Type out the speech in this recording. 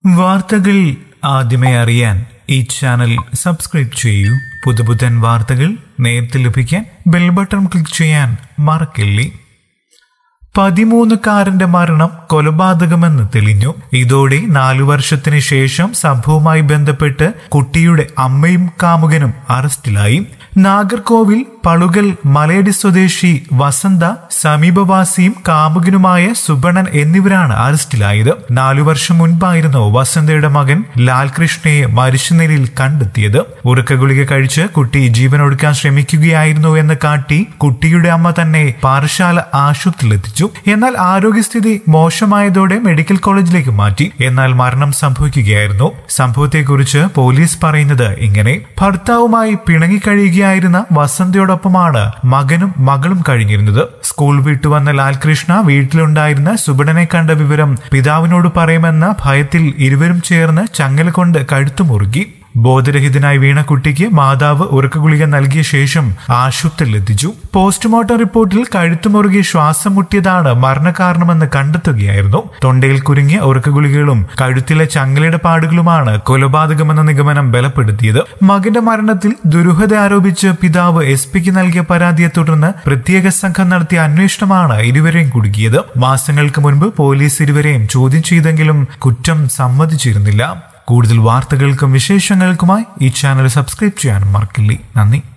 വാർത്തകൾ ആദ്യമേ അറിയാൻ ഈ ചാനൽ സബ്സ്ക്രൈബ് ചെയ്യൂ പുതുപുത്തൻ വാർത്തകൾ നേരത്തെ ലഭിക്കാൻ ബെൽ ബട്ടൺ ക്ലിക്ക് ചെയ്യാൻ മറക്കില്ലേ പതിമൂന്നുകാരന്റെ മരണം കൊലപാതകമെന്ന് തെളിഞ്ഞു ഇതോടെ നാലു വർഷത്തിന് ശേഷം സംഭവവുമായി ബന്ധപ്പെട്ട് കുട്ടിയുടെ അമ്മയും കാമുകനും അറസ്റ്റിലായി നാഗർകോവിൽ പളുകൽ മലയടി സ്വദേശി വസന്ത സമീപവാസിയും കാമുകനുമായ സുബണൻ എന്നിവരാണ് അറസ്റ്റിലായത് നാലു വർഷം മുൻപായിരുന്നു വസന്തയുടെ മകൻ ലാൽകൃഷ്ണയെ മരിച്ച നിലയിൽ കണ്ടെത്തിയത് ഉറക്ക ഗുളിക കഴിച്ച് കുട്ടി ജീവനൊടുക്കാൻ ശ്രമിക്കുകയായിരുന്നു എന്ന് കാട്ടി കുട്ടിയുടെ അമ്മ തന്നെ പാറശാല ആശുപത്രിയിലെത്തിച്ചു എന്നാൽ ആരോഗ്യസ്ഥിതി മോശമായതോടെ മെഡിക്കൽ കോളേജിലേക്ക് മാറ്റി എന്നാൽ മരണം സംഭവിക്കുകയായിരുന്നു സംഭവത്തെക്കുറിച്ച് പോലീസ് പറയുന്നത് ഇങ്ങനെ ഭർത്താവുമായി പിണങ്ങിക്കഴിയുകയായിരുന്ന വസന്തയോടൊപ്പമാണ് മകനും മകളും കഴിഞ്ഞിരുന്നത് സ്കൂൾ വിട്ടുവന്ന ലാൽകൃഷ്ണ വീട്ടിലുണ്ടായിരുന്ന സുബിടനെ കണ്ട വിവരം പിതാവിനോട് പറയുമെന്ന ഭയത്തിൽ ഇരുവരും ചേർന്ന് ചങ്ങല കൊണ്ട് കഴുത്തു മുറുക്കി ബോധരഹിതനായി വീണ കുട്ടിക്ക് മാതാവ് ഉറക്കഗുളിക നൽകിയ ശേഷം ആശുപത്രിയിലെത്തിച്ചു പോസ്റ്റ്മോർട്ടം റിപ്പോർട്ടിൽ കഴുത്തുമുറുകി ശ്വാസം മുട്ടിയതാണ് മരണകാരണമെന്ന് കണ്ടെത്തുകയായിരുന്നു തൊണ്ടയിൽ കുരുങ്ങിയ ഉറക്കഗുളികകളും കഴുത്തിലെ ചങ്ങലയുടെ പാടുകളുമാണ് കൊലപാതകമെന്ന നിഗമനം ബലപ്പെടുത്തിയത് മകന്റെ മരണത്തിൽ ദുരൂഹത ആരോപിച്ച് പിതാവ് എസ് പിക്ക് നൽകിയ പരാതിയെ തുടർന്ന് പ്രത്യേക സംഘം നടത്തിയ അന്വേഷണമാണ് ഇരുവരെയും കുടുക്കിയത് മാസങ്ങൾക്ക് മുൻപ് പോലീസ് ഇരുവരെയും ചോദ്യം ചെയ്തെങ്കിലും കുറ്റം സമ്മതിച്ചിരുന്നില്ല കൂടുതൽ വാർത്തകൾക്കും വിശേഷങ്ങൾക്കുമായി ഈ ചാനൽ സബ്സ്ക്രൈബ് ചെയ്യാനും മറക്കില്ലേ നന്ദി